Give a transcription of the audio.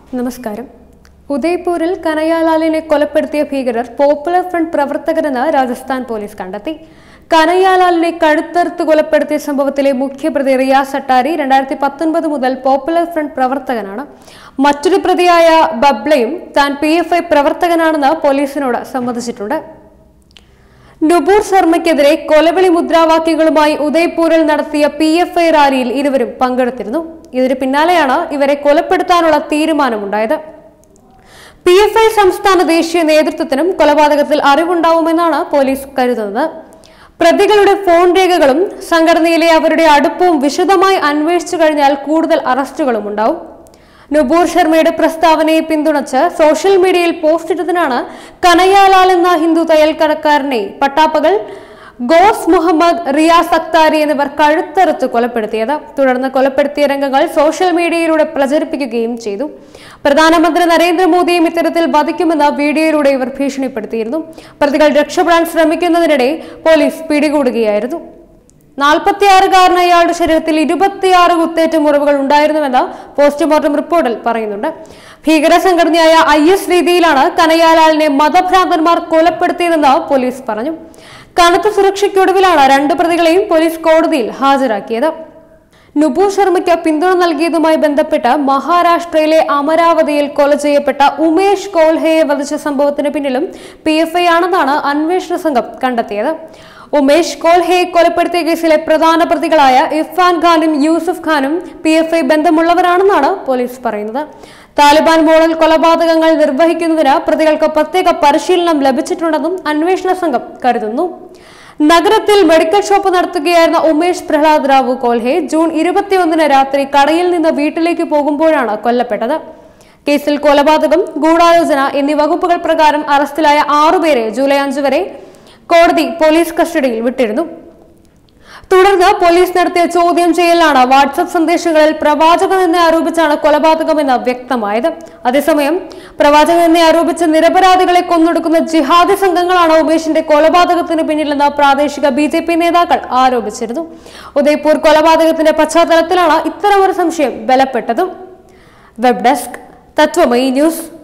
നമസ്കാരം ഉദയ്പൂരിൽ കനയ്യാലാലിനെ കൊലപ്പെടുത്തിയ ഭീകരർ പോപ്പുലർ ഫ്രണ്ട് പ്രവർത്തകരെന്ന് രാജസ്ഥാൻ പോലീസ് കണ്ടെത്തി കനയ്യാലാലിനെ കഴുത്തറുത്ത് കൊലപ്പെടുത്തിയ സംഭവത്തിലെ മുഖ്യപ്രതി റിയാസ് അട്ടാരി രണ്ടായിരത്തി പത്തൊൻപത് മുതൽ പോപ്പുലർ ഫ്രണ്ട് പ്രവർത്തകനാണ് മറ്റൊരു പ്രതിയായ ബബ്ലയും താൻ പി എഫ് ഐ പ്രവർത്തകനാണെന്ന് പോലീസിനോട് സമ്മതിച്ചിട്ടുണ്ട് നുപൂർ ശർമ്മയ്ക്കെതിരെ കൊലവിളി മുദ്രാവാക്യങ്ങളുമായി ഉദയ്പൂരിൽ നടത്തിയ പി എഫ് ഐ റാലിയിൽ ഇരുവരും പങ്കെടുത്തിരുന്നു ഇതിന് പിന്നാലെയാണ് ഇവരെ കൊലപ്പെടുത്താനുള്ള തീരുമാനമുണ്ടായത് പി എഫ് ഐ സംസ്ഥാന ദേശീയ നേതൃത്വത്തിനും കൊലപാതകത്തിൽ അറിവുണ്ടാവുമെന്നാണ് പോലീസ് കരുതുന്നത് പ്രതികളുടെ ഫോൺ രേഖകളും സംഘടനയിലെ അവരുടെ അടുപ്പവും വിശദമായി അന്വേഷിച്ചു കഴിഞ്ഞാൽ കൂടുതൽ അറസ്റ്റുകളും ഉണ്ടാവും നുപൂർ ശർമ്മയുടെ പ്രസ്താവനയെ പിന്തുണച്ച് സോഷ്യൽ മീഡിയയിൽ പോസ്റ്റ് ഇട്ടതിനാണ് കനയ്യാലാൽ എന്ന ഹിന്ദു തയ്യൽക്കടക്കാരനെ പട്ടാപ്പകൽ ഗോസ് മുഹമ്മദ് റിയാസ് അക്താരി എന്നിവർ കഴുത്തറുത്ത് കൊലപ്പെടുത്തിയത് തുടർന്ന് കൊലപ്പെടുത്തിയ രംഗങ്ങൾ സോഷ്യൽ മീഡിയയിലൂടെ പ്രചരിപ്പിക്കുകയും ചെയ്തു പ്രധാനമന്ത്രി നരേന്ദ്രമോദിയും ഇത്തരത്തിൽ വധിക്കുമെന്ന് വീഡിയോയിലൂടെ ഇവർ ഭീഷണിപ്പെടുത്തിയിരുന്നു പ്രതികൾ രക്ഷപ്പെടാൻ ശ്രമിക്കുന്നതിനിടെ പോലീസ് പിടികൂടുകയായിരുന്നു നാൽപ്പത്തിയാറുകാരൻ അയാളുടെ ശരീരത്തിൽ ഇരുപത്തിയാറ് കുത്തേറ്റ മുറിവുകൾ ഉണ്ടായിരുന്നുവെന്ന് പോസ്റ്റ്മോർട്ടം റിപ്പോർട്ടിൽ പറയുന്നുണ്ട് ഭീകര സംഘടനയായ ഐ എസ് രീതിയിലാണ് കനയ്യാലാലിനെ മതഭ്രാന്തന്മാർ കൊലപ്പെടുത്തിയതെന്ന് പോലീസ് പറഞ്ഞു കനത്ത സുരക്ഷയ്ക്കൊടുവിലാണ് രണ്ട് പ്രതികളെയും പോലീസ് കോടതിയിൽ ഹാജരാക്കിയത് നുപു ശർമ്മയ്ക്ക് പിന്തുണ നൽകിയതുമായി ബന്ധപ്പെട്ട് മഹാരാഷ്ട്രയിലെ അമരാവതിയിൽ കൊല ചെയ്യപ്പെട്ട ഉമേഷ് കോൽഹയെ വധിച്ച സംഭവത്തിന് പിന്നിലും പി എഫ് ഐ ആണെന്നാണ് അന്വേഷണ സംഘം കണ്ടെത്തിയത് ഉമേഷ് കോൽഹയെ കൊലപ്പെടുത്തിയ കേസിലെ പ്രധാന പ്രതികളായ ഇർഫാൻ ഖാനും യൂസഫ് ഖാനും പി എഫ് ഐ ബന്ധമുള്ളവരാണെന്നാണ് പോലീസ് പറയുന്നത് താലിബാൻ മോഡൽ കൊലപാതകങ്ങൾ നിർവഹിക്കുന്നതിന് പ്രതികൾക്ക് പ്രത്യേക പരിശീലനം ലഭിച്ചിട്ടുണ്ടെന്നും അന്വേഷണ സംഘം കരുതുന്നു നഗരത്തിൽ മെഡിക്കൽ ഷോപ്പ് നടത്തുകയായിരുന്ന ഉമേഷ് പ്രഹ്ലാദ് റാവു കോൽഹെ ജൂൺ ഇരുപത്തിയൊന്നിന് രാത്രി കടയിൽ നിന്ന് വീട്ടിലേക്ക് പോകുമ്പോഴാണ് കൊല്ലപ്പെട്ടത് കേസിൽ കൊലപാതകം ഗൂഢാലോചന എന്നീ വകുപ്പുകൾ പ്രകാരം അറസ്റ്റിലായ ആറുപേരെ ജൂലൈ അഞ്ച് വരെ കോടതി പോലീസ് കസ്റ്റഡിയിൽ വിട്ടിരുന്നു തുടർന്ന് പോലീസ് നടത്തിയ ചോദ്യം ചെയ്യലാണ് വാട്സപ്പ് സന്ദേശങ്ങളിൽ പ്രവാചകൻ എന്നെ ആരോപിച്ചാണ് കൊലപാതകമെന്ന് വ്യക്തമായത് അതേസമയം പ്രവാചകൻ എന്നെ ആരോപിച്ച് നിരപരാധികളെ കൊന്നൊടുക്കുന്ന ജിഹാദി സംഘങ്ങളാണ് ഉമേഷിന്റെ കൊലപാതകത്തിന് പിന്നിലെന്ന് പ്രാദേശിക ബി ജെ പി നേതാക്കൾ ആരോപിച്ചിരുന്നു ഉദയ്പൂർ കൊലപാതകത്തിന്റെ പശ്ചാത്തലത്തിലാണ് ഇത്തരമൊരു സംശയം ബലപ്പെട്ടതും വെബ് ഡെസ്ക് തത്വമയി ന്യൂസ്